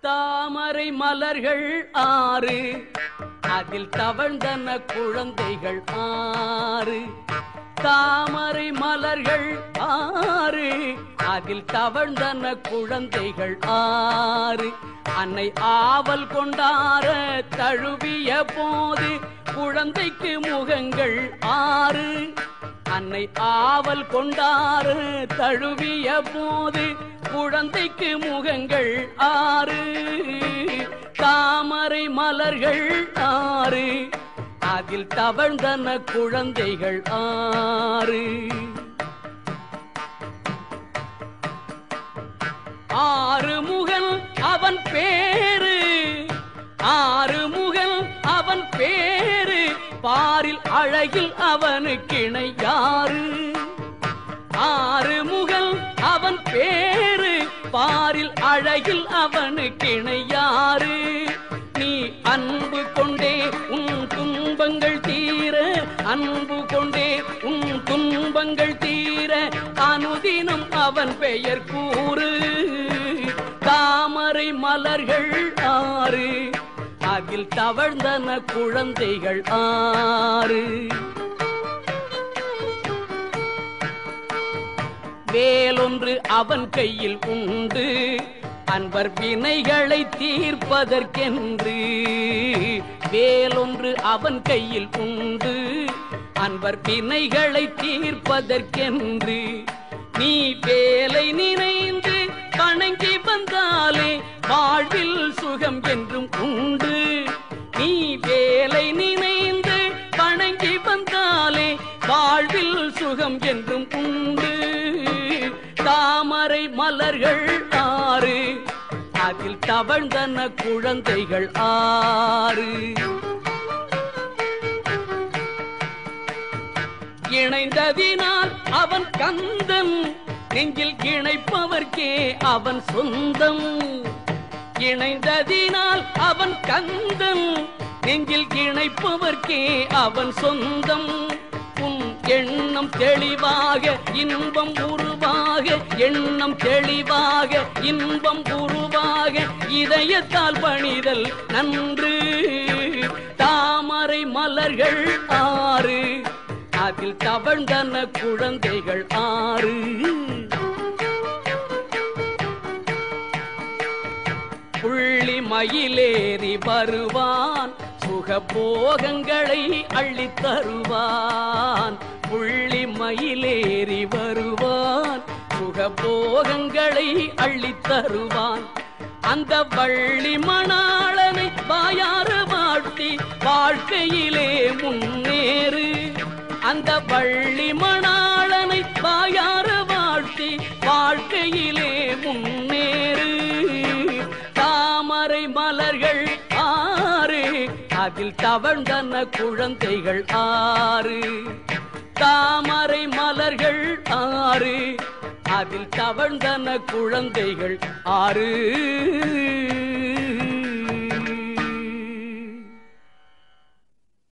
தாமரை மலர்கள் ஆறு அதில் தவழ்ந்தன குழந்தைகள் ஆறு தாமரை மலர்கள் ஆறு அதில் தவழ்ந்தன குழந்தைகள் ஆறு அன்னை ஆவல் கொண்டார தழுவிய போது குழந்தைக்கு முகங்கள் ஆறு அன்னை ஆவல் கொண்டாறு தழுவிய போது குழந்தைக்கு முகங்கள் ஆறு தாமரை மலர்கள் ஆறு அதில் தவழ்ந்தன குழந்தைகள் ஆறு ஆறு முகல் அவன் பேரு ஆறு முகல் அவன் பேரு பாரில் அழகில் அவனுக்கு இணை யாரு ஆறு முகல் அவன் பேரு பாரில் அழகில் அவனுக்கு இணை யாரு நீ அன்பு கொண்டே உன் துன்பங்கள் தீர அன்பு கொண்டே உன் துன்பங்கள் தீர அனுதினம் அவன் பெயர் கூறு தாமரை மலர்கள் ஆறு அதில் தவழ்ந்தன குழந்தைகள் ஆறு வேலொன்று அவன் கையில் உண்டு அன்பர் வினைகளை தீர்ப்பதற்கென்று வேலொன்று அவன் கையில் உண்டு அன்பர் வினைகளை தீர்ப்பதற்கென்று நீ வேலை நினைந்து வணங்கி வந்தாலே வாழ்வில் சுகம் என்றும் உண்டு நீ வேலை நினைந்து வணங்கி வந்தாலே வாழ்வில் சுகம் என்றும் உண்டு தாமரை மலர்கள் ஆறு அதில் தவழ்ந்தன குழந்தைகள் ஆறு இணைந்ததினால் அவன் கந்தன் நெஞ்சில் இணைப்பவர்க்கே அவன் சொந்தம் இணைந்ததினால் அவன் கந்தன் நெஞ்சில் இணைப்பவர்க்கே அவன் சொந்தம் உன் எண்ணம் தெளிவாக இன்பம் உருவாக எண்ணம் தெளிவாக இன்பம் உருவாக இதயத்தால் பணிதல் நன்று தாமரை மலர்கள் ஆறு அதில் தவழ்ந்தன குழந்தைகள் ஆறு புள்ளி மயிலேறி வருவான் சுகபோகங்களை அள்ளித் தருவான் புள்ளி மயிலேறி வருவான் சுகபோகங்களை அள்ளித் தருவான் அந்த வள்ளி மணாளனை வாயார வாழ்த்தி வாழ்க்கையிலே முன்னேறு அந்த வள்ளி மணாளனை வாயார வாழ்த்தி வாழ்க்கையிலே முன்னேறு தாமரை மலர்கள் ஆறு அதில் தவழ்ந்தன குழந்தைகள் ஆறு தாமரை மலர்கள் ஆறு அதில் தவழ்ந்தன குழந்தைகள் ஆறு